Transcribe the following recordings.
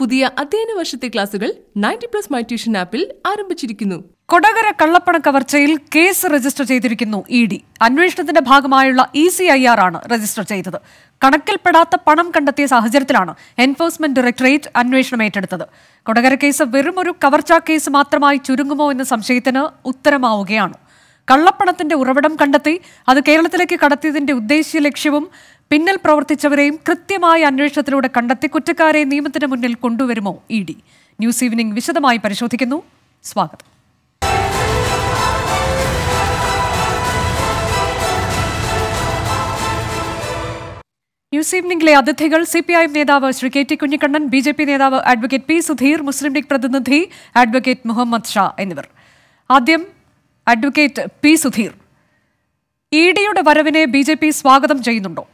പുതിയ അധ്യയന വർഷത്തെ ക്ലാസുകൾ നയൻറ്റി പ്ലസ് മൈ ട്യൂഷൻ ആപ്പിൽ ആരംഭിച്ചിരിക്കുന്നു കൊടകര കള്ളപ്പണ കവർച്ചയിൽ കേസ് രജിസ്റ്റർ ചെയ്തിരിക്കുന്നു ഇ ഡി അന്വേഷണത്തിന്റെ ഭാഗമായുള്ള ഇ സി ഐ ആർ ആണ് രജിസ്റ്റർ ചെയ്തത് കണക്കിൽപ്പെടാത്ത പണം കണ്ടെത്തിയ സാഹചര്യത്തിലാണ് എൻഫോഴ്സ്മെന്റ് ഡയറക്ടറേറ്റ് അന്വേഷണം ഏറ്റെടുത്തത് കൊടകര കേസ് വെറും ഒരു കവർച്ചാ കേസ് മാത്രമായി ചുരുങ്ങുമോ എന്ന സംശയത്തിന് ഉത്തരമാവുകയാണ് കള്ളപ്പണത്തിന്റെ ഉറവിടം കണ്ടെത്തി അത് കേരളത്തിലേക്ക് കടത്തിയതിന്റെ ഉദ്ദേശ്യ ലക്ഷ്യവും പിന്നിൽ പ്രവർത്തിച്ചവരെയും കൃത്യമായ അന്വേഷണത്തിലൂടെ കണ്ടെത്തി കുറ്റക്കാരെ നിയമത്തിന് മുന്നിൽ കൊണ്ടുവരുമോ ഇ ഡി ന്യൂസ് ഈവനിംഗ് വിശദമായി പരിശോധിക്കുന്നു സ്വാഗതം ന്യൂസ് ഈവനിംഗിലെ അതിഥികൾ സി പി ഐ എം നേതാവ് Shri K T Kunhikannan B J P നേതാവ് അഡ്വക്കേറ്റ് പി സുധീർ മുസ്ലിം ലീഗ് പ്രതിനിധി അഡ്വക്കേറ്റ് മുഹമ്മദ് ഷാ എന്നിവർ ആദ്യം അഡ്വക്കേറ്റ് പി സുധീർ ഇ ഡിയുടെ വരവിനെ ബി ജെ പി സ്വാഗതം ചെയ്യുന്നുണ്ടോ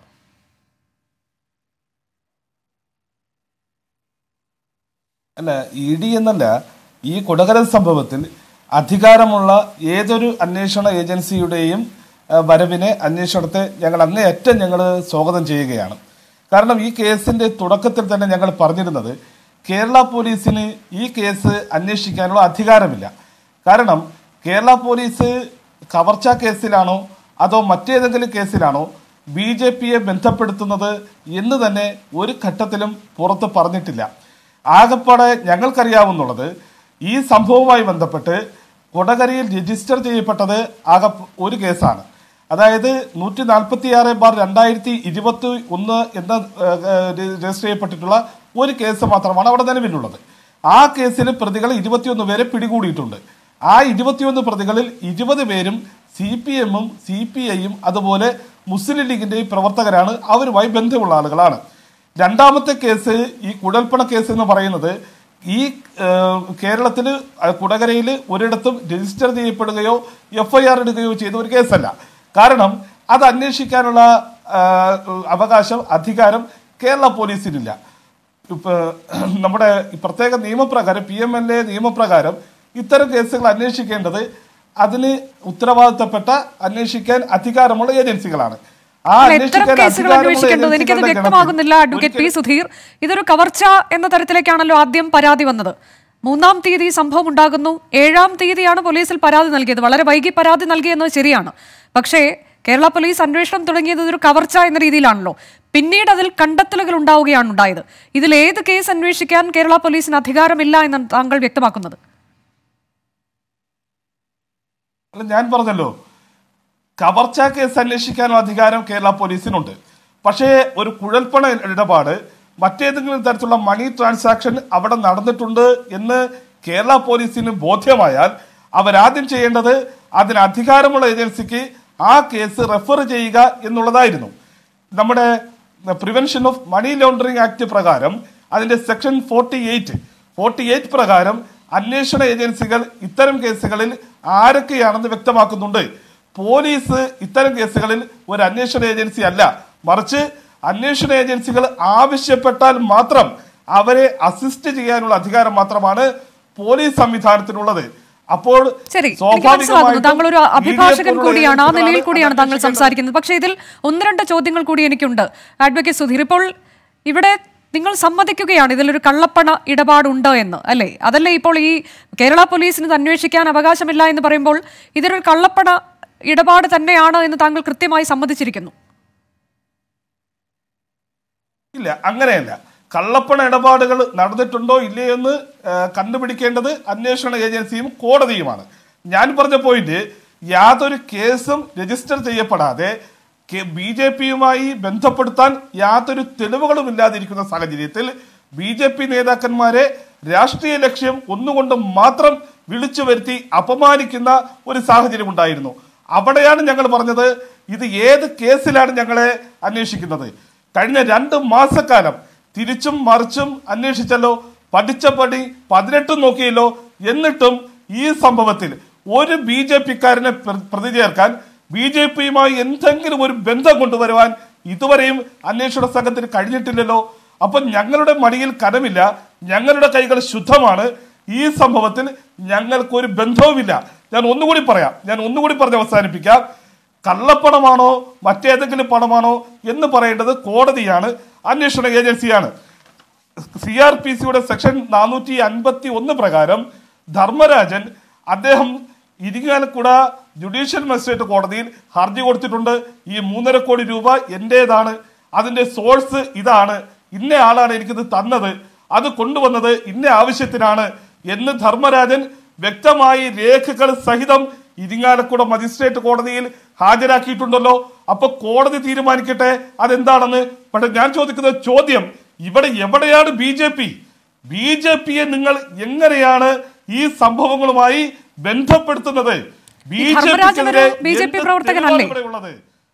അല്ല ഇ ഡി എന്നല്ല ഈ കൊടകര സംഭവത്തിൽ അധികാരമുള്ള ഏതൊരു അന്വേഷണ ഏജൻസിയുടെയും ആ, വരവിനെ അന്വേഷണത്തെ ഞങ്ങൾ അങ്ങേയറ്റം ഞങ്ങൾ സ്വാഗതം ചെയ്യുകയാണ് കാരണം ഈ കേസിന്റെ തുടക്കത്തിൽ തന്നെ ഞങ്ങൾ പറഞ്ഞിരുന്നത് കേരള പോലീസിന് ഈ കേസ് അന്വേഷിക്കാനുള്ള അധികാരമില്ല കാരണം കേരള പോലീസ് കവർച്ചാ കേസിലാണോ അതോ മറ്റേതെങ്കിലും കേസിലാണോ ബി ജെ പിയെ ബന്ധപ്പെടുത്തുന്നത് എന്ന് തന്നെ ഒരു ഘട്ടത്തിലും പുറത്ത് പറഞ്ഞിട്ടില്ല ആകപ്പാടെ ഞങ്ങൾക്കറിയാവുന്നുള്ളത് ഈ സംഭവവുമായി ബന്ധപ്പെട്ട് കൊടകരയിൽ രജിസ്റ്റർ ചെയ്യപ്പെട്ടത് ആകെ ഒരു കേസാണ് അതായത് നൂറ്റി നാൽപ്പത്തി ആറ് ബാർ രണ്ടായിരത്തി ഇരുപത്തി ഒന്ന് എന്ന ഏഹ്, ഏഹ്, രജിസ്റ്റർ ചെയ്യപ്പെട്ടിട്ടുള്ള ഒരു കേസ് മാത്രമാണ് അവിടെ നിലവിലുള്ളത് ആ കേസിൽ പ്രതികൾ ഇരുപത്തിയൊന്ന് പേരെ പിടികൂടിയിട്ടുണ്ട് ആ ഇരുപത്തിയൊന്ന് പ്രതികളിൽ ഇരുപത് പേരും സി പി എമ്മും സി പി ഐയും അതുപോലെ മുസ്ലിം ലീഗിന്റെയും പ്രവർത്തകരാണ് അവരുമായി ബന്ധമുള്ള ആളുകളാണ് രണ്ടാമത്തെ കേസ് ഈ കുഴൽപ്പണ കേസ് എന്ന് പറയുന്നത് ഈ കേരളത്തിൽ കുടകരയിൽ ഒരിടത്തും രജിസ്റ്റർ ചെയ്യപ്പെടുകയോ എഫ് ഐ ആർ ഇടുകയോ ചെയ്ത ഒരു കേസല്ല കാരണം അത് അന്വേഷിക്കാനുള്ള ആ, അവകാശം അധികാരം കേരള പോലീസിനില്ല ഇപ്പൊ നമ്മുടെ ഈ പ്രത്യേക നിയമപ്രകാരം പി എം എൽ എ നിയമപ്രകാരം ഇത്തരം കേസുകൾ അന്വേഷിക്കേണ്ടത് അതിന് ഉത്തരവാദിത്തപ്പെട്ട അന്വേഷിക്കാൻ അധികാരമുള്ള ഏജൻസികളാണ് ആ അല്ല, എത്തരം അന്വേഷിക്കാൻ കേസുകൾ അധികാരമുള്ള അന്വേഷിക്കേണ്ടത് എനിക്കത് ഏജൻസികളുടെ വ്യക്തമാകുന്നില്ല ഗണത്തിൽ അഡ്വക്കേറ്റ് പി ഒരിക്കലും- സുധീർ ഇതൊരു കവർച്ച എന്ന തരത്തിലേക്കാണല്ലോ ആദ്യം പരാതി വന്നത് മൂന്നാം തീയതി സംഭവം ഉണ്ടാകുന്നു ഏഴാം തീയതിയാണ് പോലീസിൽ പരാതി നൽകിയത് വളരെ വൈകി പരാതി നൽകിയെന്നത് ശരിയാണ് പക്ഷേ കേരള പോലീസ് അന്വേഷണം തുടങ്ങിയത് ഒരു കവർച്ച എന്ന രീതിയിലാണല്ലോ പിന്നീട് അതിൽ കണ്ടെത്തലുകൾ ഉണ്ടാവുകയാണ് ഉണ്ടായത് ഇതിൽ ഏത് കേസ് അന്വേഷിക്കാൻ കേരള പോലീസിന് അധികാരമില്ല എന്നാണ് താങ്കൾ വ്യക്തമാക്കുന്നത് അല്ല ഞാൻ പറഞ്ഞല്ലോ കവർച്ചാ കേസ് അന്വേഷിക്കാനുള്ള അധികാരം കേരള പോലീസിനുണ്ട് പക്ഷേ ഒരു കുഴൽപ്പണ ഇടപാട് മറ്റേതെങ്കിലും തരത്തിലുള്ള മണി ട്രാൻസാക്ഷൻ അവിടെ നടന്നിട്ടുണ്ട് എന്ന് കേരള പോലീസിന് ബോധ്യമായാൽ അവരാദ്യം ചെയ്യേണ്ടത് അതിന് അധികാരമുള്ള ഏജൻസിക്ക് ആ കേസ് റെഫർ ചെയ്യുക എന്നുള്ളതായിരുന്നു നമ്മുടെ prevention of money laundering act പ്രകാരം അതിന്റെ section forty eight forty eight പ്രകാരം അന്വേഷണ ഏജൻസികൾ ഇത്തരം കേസുകളിൽ ആരൊക്കെയാണെന്ന് വ്യക്തമാക്കുന്നുണ്ട് പോലീസ് ഇത്തരം കേസുകളിൽ ഒരു അന്വേഷണ ഏജൻസി അല്ല മറിച്ച് അന്വേഷണ ഏജൻസികൾ ആവശ്യപ്പെട്ടാൽ മാത്രം അവരെ അസിസ്റ്റ് ചെയ്യാനുള്ള അധികാരം മാത്രമാണ് പോലീസ് സംവിധാനത്തിനുള്ളത് അപ്പോൾ ശരി എനിക്ക് മനസ്സിലാകുന്നു താങ്കൾ ഒരു അഭിഭാഷകൻ കൂടിയാണ് ആ നിലയിൽ കൂടിയാണ് താങ്കൾ സംസാരിക്കുന്നത് പക്ഷേ ഇതിൽ ഒന്ന് രണ്ട് ചോദ്യങ്ങൾ കൂടി എനിക്കുണ്ട് അഡ്വക്കേറ്റ് സുധീർ ഇപ്പോൾ ഇവിടെ നിങ്ങൾ സമ്മതിക്കുകയാണ് ഇതിലൊരു കള്ളപ്പണ ഇടപാടുണ്ട് എന്ന് അല്ലേ അതല്ലേ ഇപ്പോൾ ഈ കേരള പോലീസിന് ഇത് അന്വേഷിക്കാൻ അവകാശമില്ല എന്ന് പറയുമ്പോൾ ഇതൊരു കള്ളപ്പണ ഇടപാട് തന്നെയാണ് എന്ന് താങ്കൾ കൃത്യമായി സമ്മതിച്ചിരിക്കുന്നു ഇല്ല അങ്ങനെയല്ല കള്ളപ്പണ ഇടപാടുകൾ നടന്നിട്ടുണ്ടോ ഇല്ലേ എന്ന് ആ, കണ്ടുപിടിക്കേണ്ടത് അന്വേഷണ ഏജൻസിയും കോടതിയുമാണ് ഞാൻ പറഞ്ഞ പോയിന്റ് യാതൊരു കേസും രജിസ്റ്റർ ചെയ്യപ്പെടാതെ ബി ജെ പിയുമായി ബന്ധപ്പെടുത്താൻ യാതൊരു തെളിവുകളും ഇല്ലാതിരിക്കുന്ന സാഹചര്യത്തിൽ ബി ജെ പി നേതാക്കന്മാരെ രാഷ്ട്രീയ ലക്ഷ്യം ഒന്നുകൊണ്ട് മാത്രം വിളിച്ചു വരുത്തി അപമാനിക്കുന്ന ഒരു സാഹചര്യം ഉണ്ടായിരുന്നു അവിടെയാണ് ഞങ്ങൾ പറഞ്ഞത് ഇത് ഏത് കേസിലാണ് ഞങ്ങളെ അന്വേഷിക്കുന്നത് കഴിഞ്ഞ രണ്ട് മാസക്കാലം തിരിച്ചും മറിച്ചും അന്വേഷിച്ചല്ലോ പഠിച്ച പടി പതിനെട്ടും നോക്കിയല്ലോ എന്നിട്ടും ഈ സംഭവത്തിൽ ഒരു ബി ജെ പിക്കാരനെ പ്രതി ചേർക്കാൻ ബി ജെ പിയുമായി എന്തെങ്കിലും ഒരു ബന്ധം കൊണ്ടുവരുവാൻ ഇതുവരെയും അന്വേഷണ സംഘത്തിന് കഴിഞ്ഞിട്ടില്ലല്ലോ അപ്പൊ ഞങ്ങളുടെ മടിയിൽ കനമില്ല ഞങ്ങളുടെ കൈകൾ ശുദ്ധമാണ് ഈ സംഭവത്തിൽ ഞങ്ങൾക്ക് ഒരു ബന്ധവുമില്ല ഞാൻ ഒന്നുകൂടി പറയാം ഞാൻ ഒന്നുകൂടി പറഞ്ഞ് അവസാനിപ്പിക്കാം കള്ളപ്പണമാണോ മറ്റേതെങ്കിലും പണമാണോ എന്ന് പറയേണ്ടത് കോടതിയാണ് അന്വേഷണ ഏജൻസിയാണ് സി ആർ പി സിയുടെ സെക്ഷൻ നാനൂറ്റി അൻപത്തി ഒന്ന് പ്രകാരം ധർമ്മരാജൻ അദ്ദേഹം ഇരിങ്ങാലക്കുട ജുഡീഷ്യൽ മജിസ്ട്രേറ്റ് കോടതിയിൽ ഹർജി കൊടുത്തിട്ടുണ്ട് ഈ മൂന്നര കോടി രൂപ എന്റേതാണ് അതിന്റെ സോഴ്സ് ഇതാണ് ഇന്ന ആളാണ് എനിക്കിത് തന്നത് അത് കൊണ്ടുവന്നത് ഇന്ന ആവശ്യത്തിനാണ് എന്ന് ധർമ്മരാജൻ വ്യക്തമായി രേഖകൾ സഹിതം ഇരിങ്ങാലക്കുട മജിസ്ട്രേറ്റ് കോടതിയിൽ ഹാജരാക്കിയിട്ടുണ്ടല്ലോ അപ്പൊ കോടതി തീരുമാനിക്കട്ടെ അതെന്താണെന്ന് പക്ഷെ ഞാൻ ചോദിക്കുന്ന ചോദ്യം ഇവിടെ എവിടെയാണ് B J P B J പിയെ നിങ്ങൾ എങ്ങനെയാണ് ഈ സംഭവങ്ങളുമായി ബന്ധപ്പെടുത്തുന്നത് ബി ജെ ധർമ്മരാജൻ ഒരു പിക്കെതിരെ BJP എന്ത് പ്രവർത്തകനല്ലേ? തെളിവാണ് ഇവിടെ ഉള്ളത്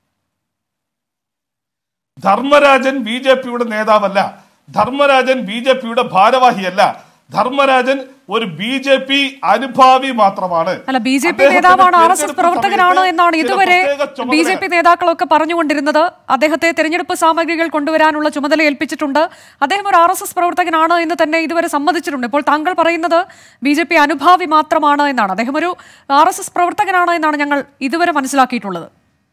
ധർമ്മരാജൻ ബി ജെ പിയുടെ നേതാവല്ല ധർമ്മരാജൻ ബി ജെ പിയുടെ ഭാരവാഹിയല്ല ധർമ്മരാജൻ ഒരു ബി ജെ പി അനുഭാവി മാത്രമാണ് അല്ല ബി ജെ പി അദ്ദേഹത്തിന്റെ നേതാവാണ് ആർ എസ് എസ് തിരഞ്ഞെടുപ്പ് പ്രവർത്തകനാണ് സമയത്ത് എന്നാണ് ചില ഇതുവരെ പ്രത്യേക ബി ജെ പി ചുമതലകൾ- നേതാക്കളൊക്കെ പറഞ്ഞുകൊണ്ടിരുന്നത് അദ്ദേഹത്തെ തെരഞ്ഞെടുപ്പ് സാമഗ്രികൾ കൊണ്ടുവരാനുള്ള ചുമതല ഏൽപ്പിച്ചിട്ടുണ്ട് അദ്ദേഹം ഒരു ആർ എസ് എസ് പ്രവർത്തകനാണ് എന്ന് തന്നെ ഇതുവരെ സമ്മതിച്ചിട്ടുണ്ട് ഇപ്പോൾ താങ്കൾ പറയുന്നത് ബി ജെ പി അനുഭാവി മാത്രമാണ് എന്നാണ് അദ്ദേഹം ഒരു ആർ എസ് എസ് പ്രവർത്തകനാണ് എന്നാണ് ഞങ്ങൾ ഇതുവരെ മനസ്സിലാക്കിയിട്ടുള്ളത്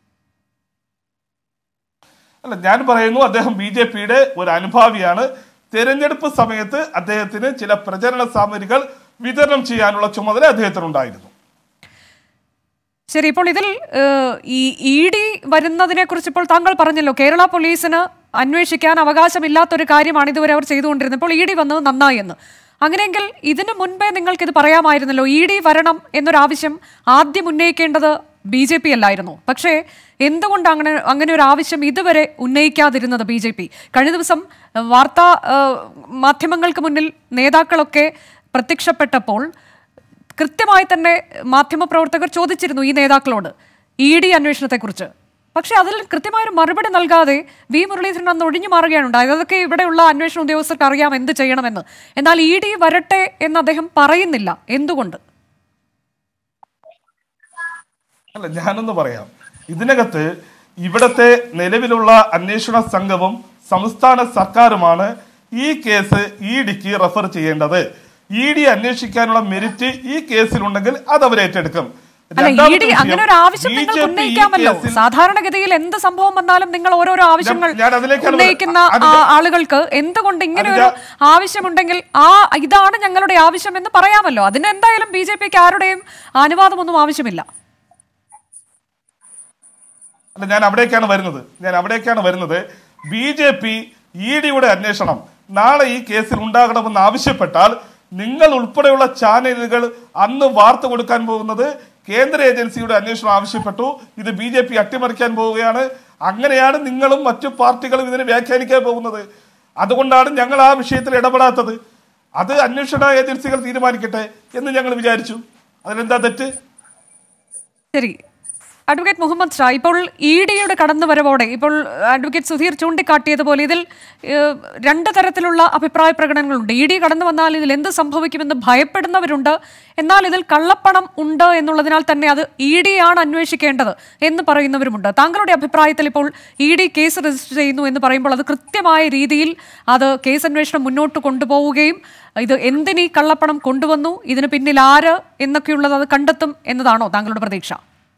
അല്ല ഞാൻ പറയുന്നു അദ്ദേഹം ബി ജെ പിയുടെ ഒരു അനുഭാവിയാണ് തെരഞ്ഞെടുപ്പ് സമയത്ത് അദ്ദേഹത്തിന് ചില പ്രചരണ സാമഗ്രികൾ വിതരണം ചെയ്യാനുള്ള ചുമതല അദ്ദേഹത്തിനുണ്ടായിരുന്നു ശരി ഇപ്പോൾ ഇതിൽ ഏഹ്, ഈ ഇ ഡി വരുന്നതിനെ കുറിച്ച് ഇപ്പോൾ താങ്കൾ പറഞ്ഞല്ലോ കേരള പോലീസിന് അന്വേഷിക്കാൻ അവകാശമില്ലാത്തൊരു കാര്യമാണ് ഇതുവരെ അവർ ചെയ്തുകൊണ്ടിരുന്നത് ഇപ്പോൾ ഇ ഡി വന്നത് നന്നായി എന്ന് അങ്ങനെയെങ്കിൽ ഇതിനു മുൻപേ നിങ്ങൾക്ക് ഇത് പറയാമായിരുന്നല്ലോ ഇ ഡി വരണം എന്നൊരാവശ്യം ആദ്യം ഉന്നയിക്കേണ്ടത് ബി ജെ പി അല്ലായിരുന്നു പക്ഷേ എന്തുകൊണ്ട് അങ്ങനെ അങ്ങനെ ഒരു ആവശ്യം ഇതുവരെ ഉന്നയിക്കാതിരുന്നത് ബി ജെ പി കഴിഞ്ഞ ദിവസം ഏഹ്, വാർത്താ ഏഹ്, മാധ്യമങ്ങൾക്ക് മുന്നിൽ നേതാക്കളൊക്കെ പ്രത്യക്ഷപ്പെട്ടപ്പോൾ കൃത്യമായി തന്നെ മാധ്യമപ്രവർത്തകർ ചോദിച്ചിരുന്നു ഈ നേതാക്കളോട് ഇ ഡി അന്വേഷണത്തെക്കുറിച്ച് പക്ഷേ അതിൽ കൃത്യമായൊരു മറുപടി നൽകാതെ വി മുരളീധരൻ അന്ന് ഒഴിഞ്ഞു മാറുകയാണ് ഉണ്ടായത് അതൊക്കെ ഇവിടെയുള്ള അന്വേഷണ ഉദ്യോഗസ്ഥർക്ക് അറിയാം എന്ത് ചെയ്യണമെന്ന് എന്നാൽ ഇ ഡി വരട്ടെ എന്ന് അദ്ദേഹം പറയുന്നില്ല എന്തുകൊണ്ട് അല്ല ഞാനൊന്ന് പറയാം ഇതിനകത്ത് ഇവിടത്തെ നിലവിലുള്ള അന്വേഷണ സംഘവും സംസ്ഥാന സർക്കാരുമാണ് ഈ കേസ് ഇ ഡിക്ക് റെഫർ ചെയ്യേണ്ടത് ഇ ഡി അന്വേഷിക്കാനുള്ള മെരിറ്റ് ഈ കേസിലുണ്ടെങ്കിൽ അത് അവർ ഏറ്റെടുക്കും അല്ല ഇ രണ്ടാമത്തെ ഡി വിഷയം, അങ്ങനെ ഒരു ആവശ്യം BJP നിങ്ങൾക്ക് ഈ ഉന്നയിക്കാമല്ലോ കേസിൽ- സാധാരണഗതിയിൽ എന്ത് സംഭവം വന്നാലും നിങ്ങൾ ഓരോരോ ആവശ്യങ്ങൾ ഞാൻ- ഞാൻ അതിലേക്കാണ് ഉന്നയിക്കുന്ന അത് ആ ആളുകൾക്ക് എന്തുകൊണ്ട് ഇങ്ങനെ അത് ഒരു ഞാൻ- ആവശ്യമുണ്ടെങ്കിൽ ആ ഇതാണ് ഞങ്ങളുടെ ആവശ്യം എന്ന് പറയാമല്ലോ അതിന് എന്തായാലും ബി ജെ പിക്ക് ആരുടെയും അനുവാദമൊന്നും ആവശ്യമില്ല അല്ല ഞാൻ അവിടേക്കാണ് വരുന്നത് ഞാൻ അവിടേക്കാണ് വരുന്നത് ബി ജെ പി ഇ ഡിയുടെ അന്വേഷണം നാളെ ഈ കേസിൽ ഉണ്ടാകണമെന്ന് ആവശ്യപ്പെട്ടാൽ നിങ്ങൾ ഉൾപ്പെടെയുള്ള ചാനലുകൾ അന്ന് വാർത്ത കൊടുക്കാൻ പോകുന്നത് കേന്ദ്ര ഏജൻസിയുടെ അന്വേഷണം ആവശ്യപ്പെട്ടു ഇത് ബി ജെ പി അട്ടിമറിക്കാൻ പോവുകയാണ് അങ്ങനെയാണ് നിങ്ങളും മറ്റു പാർട്ടികളും ഇതിനെ വ്യാഖ്യാനിക്കാൻ പോകുന്നത് അതുകൊണ്ടാണ് ഞങ്ങൾ ആ വിഷയത്തിൽ ഇടപെടാത്തത് അത് അന്വേഷണ ഏജൻസികൾ തീരുമാനിക്കട്ടെ എന്ന് ഞങ്ങൾ വിചാരിച്ചു അതിലെന്താ തെറ്റ് ശരി അഡ്വക്കേറ്റ് മുഹമ്മദ് ഷാ ഇപ്പോൾ ഇ ഡിയുടെ കടന്നുവരവോടെ ഇപ്പോൾ അഡ്വക്കേറ്റ് സുധീർ ചൂണ്ടിക്കാട്ടിയതുപോലെ ഇതിൽ ഏഹ്, രണ്ട് തരത്തിലുള്ള അഭിപ്രായ പ്രകടനങ്ങളുണ്ട് ഇ ഡി കടന്നു വന്നാൽ ഇതിൽ എന്ത് സംഭവിക്കുമെന്ന് ഭയപ്പെടുന്നവരുണ്ട് എന്നാൽ ഇതിൽ കള്ളപ്പണം ഉണ്ട് എന്നുള്ളതിനാൽ തന്നെ അത് ഇ ഡി ആണ് അന്വേഷിക്കേണ്ടത് എന്ന് പറയുന്നവരുമുണ്ട് താങ്കളുടെ അഭിപ്രായത്തിൽ ഇപ്പോൾ ഇ ഡി കേസ് രജിസ്റ്റർ ചെയ്യുന്നു എന്ന് പറയുമ്പോൾ അത് കൃത്യമായ രീതിയിൽ അത് കേസ് അന്വേഷണം മുന്നോട്ട് കൊണ്ടുപോവുകയും ഇത് എന്തിനീ കള്ളപ്പണം കൊണ്ടുവന്നു ഇതിന് പിന്നിൽ ആര് എന്നൊക്കെയുള്ളത് അത് കണ്ടെത്തും എന്നതാണോ താങ്കളുടെ പ്രതീക്ഷ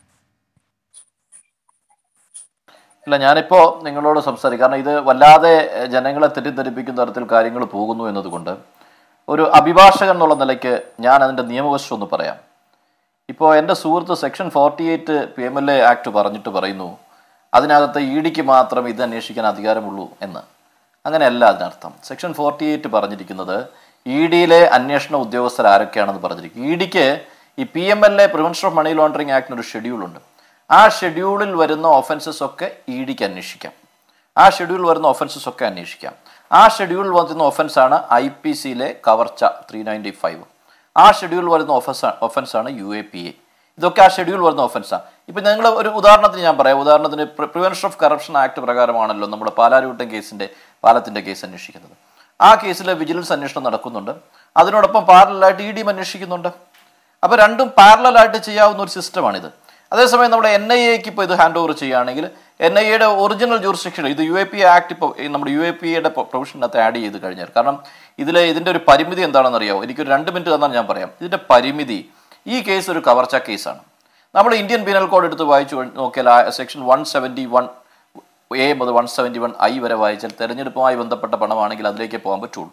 ഇല്ല ഞാനിപ്പോ നിങ്ങളോട് സംസാരിക്കും കാരണം ഇത് വല്ലാതെ എഹ്, ജനങ്ങളെ തെറ്റിദ്ധരിപ്പിക്കുന്ന തരത്തിൽ കാര്യങ്ങൾ പോകുന്നു എന്നതുകൊണ്ട് ഒരു അഭിഭാഷകൻ എന്നുള്ള നിലയ്ക്ക് ഞാൻ അതിന്റെ നിയമവശം ഒന്ന് പറയാം ഇപ്പോൾ എൻ്റെ സുഹൃത്ത് section forty eight P M L A act പറഞ്ഞിട്ട് പറയുന്നു അതിനകത്ത് ഇ ഡിക്ക് മാത്രം ഇത് അന്വേഷിക്കാൻ അധികാരമുള്ളൂ എന്ന് അങ്ങനെയല്ല അതിനർത്ഥം സെക്ഷൻ ഫോർട്ടി എയ്റ്റ് പറഞ്ഞിരിക്കുന്നത് ഇ ഡിയിലെ അന്വേഷണ ഉദ്യോഗസ്ഥർ ആരൊക്കെയാണെന്ന് പറഞ്ഞിരിക്കും ഇ ഡിക്ക് ഈ P M L A prevention of money laundering ആക്ടിന് ഒരു ഷെഡ്യൂളുണ്ട് ആ ഷെഡ്യൂളിൽ വരുന്ന ഒഫൻസസ് ഒക്കെ ഇ ഡിക്ക് അന്വേഷിക്കാം ആ ഷെഡ്യൂൾ വരുന്ന ഒഫൻസസ് ഒക്കെ അന്വേഷിക്കാം ആ ഷെഡ്യൂൾ വരുന്ന ഒഫൻസാണ് ഐ പി സിയിലെ കവർച്ച ത്രീ നയൻറ്റി ഫൈവ് ആ ഷെഡ്യൂൾ വരുന്ന ഒഫൻസ് ഒഫൻസാണ് യു എ പി എ ഇതൊക്കെ ആ ഷെഡ്യൂൾ വരുന്ന ഒഫൻസാണ് ഇപ്പം നിങ്ങൾ ഒരു ഉദാഹരണത്തിന് ഞാൻ പറയാം ഉദാഹരണത്തിന് പ്രിവെൻഷൻ ഓഫ് കറപ്ഷൻ ആക്ട് പ്രകാരമാണല്ലോ നമ്മുടെ പാലാരിവട്ടം കേസിന്റെ പാലത്തിന്റെ കേസ് അന്വേഷിക്കുന്നത് ആ കേസിൽ വിജിലൻസ് അന്വേഷണം നടക്കുന്നുണ്ട് അതിനോടൊപ്പം പാരലായിട്ട് ഇ ഡിയും അന്വേഷിക്കുന്നുണ്ട് അപ്പോൾ രണ്ടും പാരലായിട്ട് ചെയ്യാവുന്ന ഒരു സിസ്റ്റമാണിത് അതേസമയം നമ്മുടെ എൻ ഐ എക്ക് ഇപ്പോൾ ഇത് ഹാൻഡ് ഓവർ ചെയ്യുകയാണെങ്കിൽ എൻ ഐ എയുടെ ഒറിജിനൽ ജൂറിസ്ഡിക്ഷൻ ഇത് യു എ പി ആക്ട് ഇപ്പോൾ നമ്മുടെ യു എ പി എയുടെ പ്രൊവിഷനകത്ത് ആഡ് ചെയ്ത് കഴിഞ്ഞാൽ കാരണം ഇതിലെ ഇതിൻ്റെ ഒരു പരിമിതി എന്താണെന്ന് അറിയാമോ എനിക്കൊരു രണ്ട് മിനിറ്റ് തന്നാൽ ഞാൻ പറയാം ഇതിൻ്റെ പരിമിതി ഈ കേസ് ഒരു കവർച്ച കേസാണ് നമ്മൾ ഇന്ത്യൻ പീനൽ കോഡ് എടുത്ത് വായിച്ചു കഴി- നോക്കിയാൽ ആ section one seventy one A മുതൽ വൺ സെവൻറ്റി വൺ ഐ വരെ വായിച്ചാൽ തെരഞ്ഞെടുപ്പുമായി ബന്ധപ്പെട്ട പണമാണെങ്കിൽ അതിലേക്ക് പോകാൻ പറ്റുള്ളൂ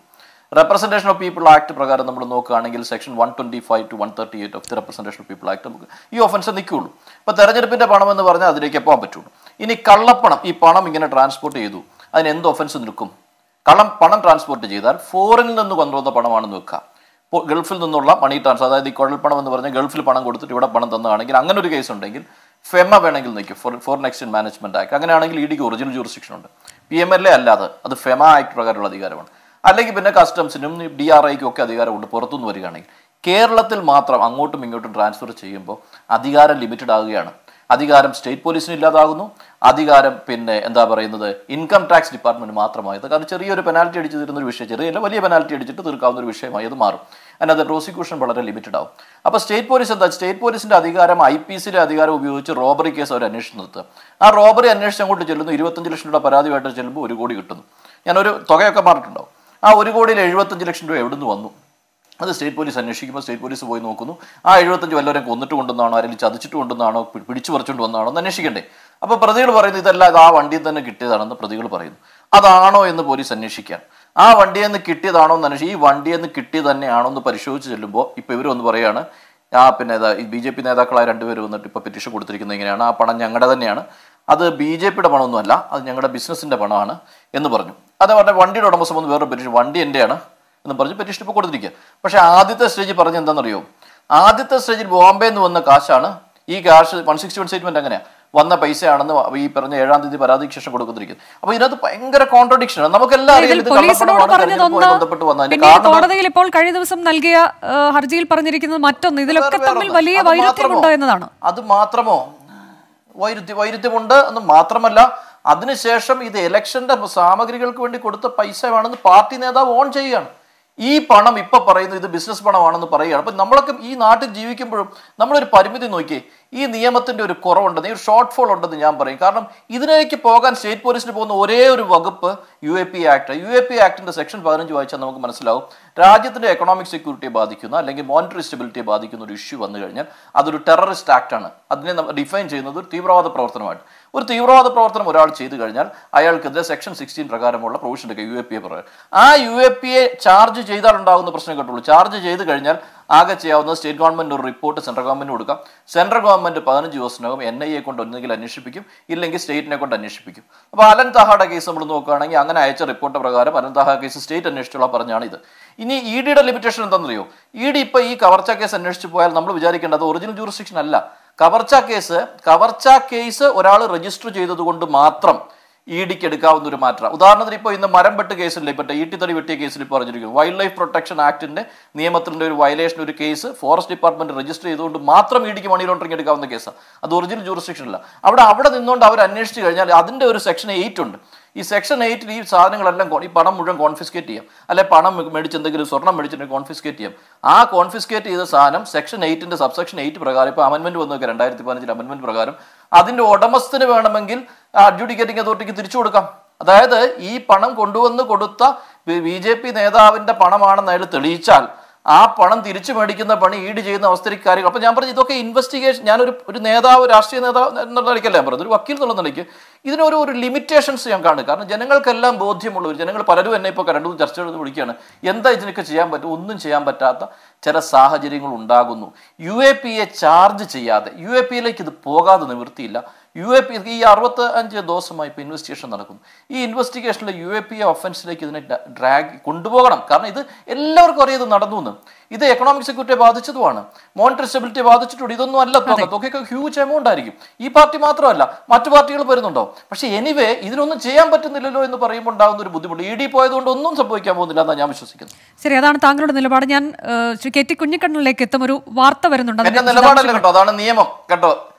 റെപ്രസെന്റേഷൻ ഓഫ് പീപ്പിൾ ആക്ട് പ്രകാരം നമ്മൾ നോക്കുകയാണെങ്കിൽ section one twenty five two one thirty eight of the representation of people act നമുക്ക് ഈ ഒഫൻസ് നിൽക്കുകയുള്ളൂ അപ്പോൾ തെരഞ്ഞെടുപ്പിന്റെ പണം എന്ന് പറഞ്ഞാൽ അതിലേക്ക് പോകാൻ പറ്റുള്ളൂ ഇനി കള്ളപ്പണം ഈ പണം ഇങ്ങനെ ട്രാൻസ്പോർട്ട് ചെയ്തു അതിന് എന്ത് ഒഫൻസ് നിൽക്കും കള്ളം പണം ട്രാൻസ്പോർട്ട് ചെയ്താൽ ഫോറിനിൽ നിന്ന് കൊണ്ടുവന്ന പണമാണെന്ന് വെക്കുക ഇപ്പോൾ ഗൾഫിൽ നിന്നുള്ള മണി ട്രാൻസ്ഫർ അതായത് ഈ കുഴൽപ്പണം എന്ന് പറഞ്ഞാൽ ഗൾഫിൽ പണം കൊടുത്തിട്ട് ഇവിടെ പണം തന്നതാണെങ്കിൽ അങ്ങനെ ഒരു കേസ് ഉണ്ടെങ്കിൽ ഫെമ വേണമെങ്കിൽ നിൽക്കും for foreign exchange management act അങ്ങനെയാണെങ്കിൽ ഇ ഡിക്ക് ഒറിജിനൽ ജൂറിസ്ഡിക്ഷൻ ഉണ്ട് പി എം എൽ എ അല്ലാതെ അത് ഫെമ ആക്ട് പ്രകാരമുള്ള അധികാരമാണ് അല്ലെങ്കിൽ പിന്നെ കസ്റ്റംസിനും ഡി ആർ ഐക്കും ഒക്കെ അധികാരമുണ്ട് പുറത്തുനിന്ന് വരികയാണെങ്കിൽ കേരളത്തിൽ മാത്രം അങ്ങോട്ടും ഇങ്ങോട്ടും ട്രാൻസ്ഫർ ചെയ്യുമ്പോൾ അധികാരം ലിമിറ്റഡ് ആകുകയാണ് അധികാരം സ്റ്റേറ്റ് പോലീസിന് ഇല്ലാതാകുന്നു അധികാരം പിന്നെ എന്താ പറയുന്നത് ഇൻകം ടാക്സ് ഡിപ്പാർട്ട്മെന്റ് മാത്രമായത് കാരണം ചെറിയൊരു പെനാൽറ്റി അടിച്ച് തീരുന്ന ഒരു വിഷയം ചെറിയല്ല വലിയ പെനാൽറ്റി അടിച്ചിട്ട് തീർക്കാവുന്ന ഒരു വിഷയമായി അത് മാറും അതിനകത്ത് പ്രോസിക്യൂഷൻ വളരെ ലിമിറ്റഡ് ആവും അപ്പോൾ സ്റ്റേറ്റ് പോലീസ് എന്താ സ്റ്റേറ്റ് പോലീസിന്റെ അധികാരം ഐ പി സിയുടെ അധികാരം ഉപയോഗിച്ച് റോബറി കേസ് അവർ അന്വേഷിച്ച് നിർത്തുക ആ റോബറി അന്വേഷിച്ച് അങ്ങോട്ട് ചെല്ലുന്നു ഇരുപത്തഞ്ച് ലക്ഷം രൂപ പരാതിയായിട്ട് ചെല്ലുമ്പോൾ ഒരു കോടി കിട്ടുന്നു ഞാനൊരു തുകയൊക്കെ മാറിയിട്ടുണ്ടാവും ആ ഒരു കോടിയിൽ എഴുപത്തഞ്ച് ലക്ഷം രൂപ എവിടെ നിന്ന് വന്നു അത് സ്റ്റേറ്റ് പോലീസ് അന്വേഷിക്കുമ്പോൾ സ്റ്റേറ്റ് പോലീസ് പോയി നോക്കുന്നു ആ എഴുപത്തഞ്ച് വല്ലവരെ കൊന്നിട്ട് കൊണ്ടുവന്നാണോ അല്ലെങ്കിൽ ചതിച്ചിട്ട് കൊണ്ടുവന്നാണോ പി- പിടിച്ചു പറിച്ചുകൊണ്ട് വന്നാണോ എന്ന് അന്വേഷിക്കണ്ടേ അപ്പോൾ പ്രതികൾ പറയുന്നു ഇതെല്ലാം ഇത് ആ വണ്ടിയിൽ തന്നെ കിട്ടിയതാണെന്ന് പ്രതികൾ പറയുന്നു അതാണോ എന്ന് പോലീസ് അന്വേഷിക്കാൻ ആ വണ്ടിയിൽ നിന്ന് കിട്ടിയതാണോ എന്ന് അന്വേഷിച്ച് ഈ വണ്ടിയിൽ നിന്ന് കിട്ടിയത് തന്നെയാണോ എന്ന് പരിശോധിച്ച് ചെല്ലുമ്പോൾ ഇപ്പോൾ ഇവർ വന്ന് പറയാണ് ആ പിന്നെ ഇതാ ഈ ബി ജെ പി നേതാക്കളായ രണ്ടുപേര് വന്നിട്ട് ഇപ്പോൾ പെറ്റീഷൻ കൊടുത്തിരിക്കുന്നത് ഇങ്ങനെയാണ് ആ പണം ഞങ്ങളുടെ തന്നെയാണ് അത് ബി ജെ പിയുടെ പണമൊന്നുമല്ല അത് ഞങ്ങളുടെ ബിസിനസിന്റെ പണമാണ് എന്ന് പറഞ്ഞു അത് പറഞ്ഞ വണ്ടിയുടെ ഉടമസ്ഥ വന്ന് വേറെ പെറ്റീഷൻ വണ്ടി എൻ്റെയാണ് എന്ന് പറഞ്ഞ് പെറ്റീഷൻ ഇപ്പോൾ കൊടുത്തിരിക്കുക പക്ഷേ ആദ്യത്തെ സ്റ്റേജിൽ പറഞ്ഞ എന്താണെന്നറിയോ ആദ്യത്തെ സ്റ്റേജിൽ ബോംബെ നിന്ന് വന്ന കാശാണ് ഈ കാശ് വൺ സിക്സ്റ്റി വൺ സ്റ്റേറ്റ്മെന്റ് അങ്ങനെയാണ് വന്ന പൈസയാണെന്ന് ഈ പറഞ്ഞ ഏഴാം തീയതി പരാതിക്ക് ശേഷം കൊടുത്തിരിക്കുന്നത് അപ്പോൾ ഇതിനകത്ത് ഭയങ്കര കോൺട്രഡിക്ഷൻ നമുക്കെല്ലാം അറിയാം ഇതിൽ ഇത് പോലീസിനോട് കള്ളപ്പണമാണ് പറഞ്ഞതൊന്ന് തെരഞ്ഞെടുപ്പുമായി ബന്ധപ്പെട്ട് വന്നതിന്റെ പിന്നീട് കാരണം കോടതിയിൽ ഇപ്പോൾ കഴിഞ്ഞ ദിവസം നൽകിയ ആ, ഹർജിയിൽ പറഞ്ഞിരിക്കുന്നത് മറ്റൊന്ന് ഇതിലൊക്കെ വേറെ തമ്മിൽ വേറൊന്ന്. വലിയ അത് വൈരുദ്ധ്യമുണ്ടോ മാത്രമോ? എന്നതാണ് അത് മാത്രമോ വൈരുദ്ധ്യ വൈരുദ്ധ്യമുണ്ട് എന്ന് മാത്രമല്ല അതിനുശേഷം ഇത് ഇലക്ഷന്റെ സാമഗ്രികൾക്ക് വേണ്ടി കൊടുത്ത പൈസയാണെന്ന് പാർട്ടി നേതാവ് ഓൺ ചെയ്യുകയാണ് ഈ പണം ഇപ്പൊ പറയുന്നു ഇത് ബിസിനസ് പണമാണെന്ന് പറയുകയാണ് അപ്പൊ നമ്മളൊക്കെ ഈ നാട്ടിൽ ജീവിക്കുമ്പോഴും നമ്മളൊരു പരിമിതി നോക്കിയേ ഈ നിയമത്തിന്റെ ഒരു കുറവുണ്ടെന്ന് ഈ ഒരു ഷോർട്ട് ഫോൾ ഉണ്ടെന്ന് ഞാൻ പറയും കാരണം ഇതിലേക്ക് പോകാൻ സ്റ്റേറ്റ് പോലീസിന് പോകുന്ന ഒരേ ഒരു വകുപ്പ് U A P act U A പി ആക്ടിന്റെ സെക്ഷൻ പതിനഞ്ച് വായിച്ചാൽ നമുക്ക് മനസ്സിലാവും രാജ്യത്തിന്റെ എക്കണോമിക് സെക്യൂരിറ്റിയെ ബാധിക്കുന്ന അല്ലെങ്കിൽ മോണിറ്ററി സ്റ്റെബിലിറ്റിയെ ബാധിക്കുന്ന ഒരു ഇഷ്യൂ വന്നു കഴിഞ്ഞാൽ അതൊരു ടെററിസ്റ്റ് ആക്ട് ആണ് അതിനെ നമ്മൾ ഡിഫൈൻ ചെയ്യുന്നത് ഒരു തീവ്രവാദ പ്രവർത്തനമായിട്ട് ഒരു തീവ്രവാദ പ്രവർത്തനം ഒരാൾ ചെയ്തു കഴിഞ്ഞാൽ അയാൾക്കെതിരെ സെക്ഷൻ സിക്സ്റ്റീൻ പ്രകാരമുള്ള പ്രൊവിഷൻ എടുക്കുക യു എ പി എ പ്രകാരം ആ U A P A charge ചെയ്താൽ ഉണ്ടാകുന്ന പ്രശ്നം കേട്ടുള്ളൂ ചാർജ് ചെയ്ത് കഴിഞ്ഞാൽ ആകെ ചെയ്യാവുന്നത് സ്റ്റേറ്റ് ഗവൺമെന്റ് ഒരു റിപ്പോർട്ട് സെൻട്രൽ ഗവൺമെന്റ് കൊടുക്കാം സെൻട്രൽ ഗവൺമെന്റ് പതിനഞ്ച് ദിവസത്തിനകം എൻ ഐ എ കൊണ്ട് ഒന്നെങ്കിൽ അന്വേഷിപ്പിക്കും ഇല്ലെങ്കിൽ സ്റ്റേറ്റിനെ കൊണ്ട് അന്വേഷിപ്പിക്കും അപ്പോൾ അലൻ തഹായുടെ കേസ് നമ്മൾ നോക്കുകയാണെങ്കിൽ അങ്ങനെ അയച്ച റിപ്പോർട്ട് പ്രകാരം അലൻ തഹ കേസ് സ്റ്റേറ്റ് അന്വേഷിച്ചുള്ള പറഞ്ഞാണ് ഇത് ഇനി ഇ ഡിയുടെ ലിമിറ്റേഷൻ എന്താണെന്നറിയോ ഇ ഡി ഇപ്പോൾ ഈ കവർച്ച കേസ് അന്വേഷിച്ച് പോയാൽ നമ്മൾ വിചാരിക്കേണ്ടത് ഒറിജിനൽ ജൂറിസ്ഡിക്ഷൻ അല്ല കവർച്ച കേസ് കവർച്ച കേസ് ഒരാൾ രജിസ്റ്റർ ചെയ്തത് കൊണ്ട് മാത്രം ഇ ഡിക്ക് എടുക്കാവുന്ന ഒരു മാറ്റം ഉദാഹരണത്തിന് ഇപ്പോൾ ഇന്ന് മരം വെട്ട് കേസിൽ ഇപ്പോൾ ഈട്ടിത്തടി വെട്ടിയ കേസിൽ ഇപ്പോൾ പറഞ്ഞിരിക്കുന്നു വൈൽഡ് ലൈഫ് പ്രൊട്ടക്ഷൻ ആക്ടിന്റെ നിയമത്തിന്റെ ഒരു വയലേഷൻ ഒരു കേസ് ഫോറസ്റ്റ് ഡിപ്പാർട്ട്മെന്റ് രജിസ്റ്റർ ചെയ്തുകൊണ്ട് മാത്രം ഇ ഡിക്ക് മണി ലോണ്ടറിങ് എടുക്കാവുന്ന കേസാണ് അത് ഒറിജിനൽ ജൂറിസ്ഡിക്ഷൻ അല്ല അവിടെ അവിടെ നിന്നുകൊണ്ട് അവർ അന്വേഷിച്ച് കഴിഞ്ഞാൽ അതിന്റെ ഒരു സെക്ഷൻ എയ്റ്റ് ഉണ്ട് ഈ സെക്ഷൻ എയ്റ്റിൽ ഈ സാധനങ്ങളെല്ലാം കൊ- ഈ പണം മുഴുവൻ കോൺഫിസ്കേറ്റ് ചെയ്യാം അല്ലെ പണം മേടിച്ച് എന്തെങ്കിലും സ്വർണം മേടിച്ചിട്ട് കോൺഫിസ്കേറ്റ് ചെയ്യാം ആ കോൺഫിസ്കേറ്റ് ചെയ്ത സാധനം സെക്ഷൻ എയ്റ്റിന്റെ സബ്സെക്ഷൻ എയ്റ്റ് പ്രകാരം ഇപ്പോൾ അമെന്റ്മെന്റ് വന്നു നോക്കുക രണ്ടായിരത്തി പതിനഞ്ചിൽ അമെന്റ്മെന്റ് പ്രകാരം അതിന്റെ ഉടമസ്ഥന് വേണമെങ്കിൽ അഡ്ജുഡിക്കേറ്റിംഗ് അതോറിറ്റിക്ക് തിരിച്ചു കൊടുക്കാം അതായത് ഈ പണം കൊണ്ടുവന്ന് കൊടുത്ത ബി ജെ പി നേതാവിന്റെ പണമാണെന്ന് അയാൾ തെളിയിച്ചാൽ ആ പണം തിരിച്ചു മേടിക്കുന്ന പണി ഈട് ചെയ്യുന്ന അവസ്ഥയിലേക്ക് കാര്യങ്ങൾ അപ്പൊ ഞാൻ പറഞ്ഞു ഇതൊക്കെ ഇൻവെസ്റ്റിഗേഷൻ ഞാനൊരു ഒരു നേതാവ് രാഷ്ട്രീയ നേതാവ് എന്നുള്ള നിലയ്ക്കല്ല ഞാൻ പറഞ്ഞത് ഒരു വക്കീൽ എന്നുള്ള നിലയ്ക്ക് ഇതിനൊരു ഒരു ലിമിറ്റേഷൻസ് ഞാൻ കാണും കാരണം ജനങ്ങൾക്കെല്ലാം ബോധ്യമുള്ളവർ ജനങ്ങൾ പലരും എന്നെ ഇപ്പോൾ രണ്ടു മൂന്ന് ചർച്ചകൾ വിളിക്കുകയാണ് എന്താ ഇതിനൊക്കെ ചെയ്യാൻ പറ്റും ഒന്നും ചെയ്യാൻ പറ്റാത്ത ചില സാഹചര്യങ്ങൾ ഉണ്ടാകുന്നു U A P A charge ചെയ്യാതെ യു എ പിയിലേക്ക് ഇത് പോകാതെ നിവൃത്തിയില്ല യു എ പി ഈ അറുപത്തി അഞ്ച് ദിവസമായി ഇപ്പോൾ ഇൻവെസ്റ്റിഗേഷൻ നടക്കുന്നു ഈ ഇൻവെസ്റ്റിഗേഷനിൽ യു എ പി എ ഒഫൻസിലേക്ക് ഇതിനെ ഡ്രാഗ് കൊണ്ടുപോകണം കാരണം ഇത് എല്ലാവർക്കും അറിയാം ഇത് നടന്നു എന്ന് ഇത് എക്കണോമിക് സെക്യൂരിറ്റിയെ ബാധിച്ചതുമാണ് മോണിറ്ററി സ്റ്റെബിലിറ്റിയെ ബാധിച്ചിട്ടുണ്ട് ഇതൊന്നും അല്ല തുക തുകയൊക്കെ ഹ്യൂജ് എമൗണ്ട് ആയിരിക്കും ഈ പാർട്ടി മാത്രമല്ല മറ്റു പാർട്ടികൾ വരുന്നുണ്ടോ പക്ഷേ എനിവേ ഇതിനൊന്നും ചെയ്യാൻ പറ്റുന്നില്ലല്ലോ എന്ന് പറയുമ്പോൾ ഉണ്ടാകുന്ന ഒരു ബുദ്ധിമുട്ട് ഇ ഡി പോയതുകൊണ്ട് ഒന്നും സംഭവിക്കാൻ പോകുന്നില്ല എന്നാണ് ഞാൻ വിശ്വസിക്കുന്നത് ശരി അതാണ് താങ്കളുടെ നിലപാട് ഞാൻ ഏഹ്, ശ്രീ കെ ടി കുഞ്ഞിക്കണ്ണനിലേക്ക് എത്തും ഒരു വാർത്ത വരുന്നുണ്ട് എന്റെ അതിന്റെ നിലപാടല്ല കേട്ടോ അതാണ് നിയമം കേട്ടോ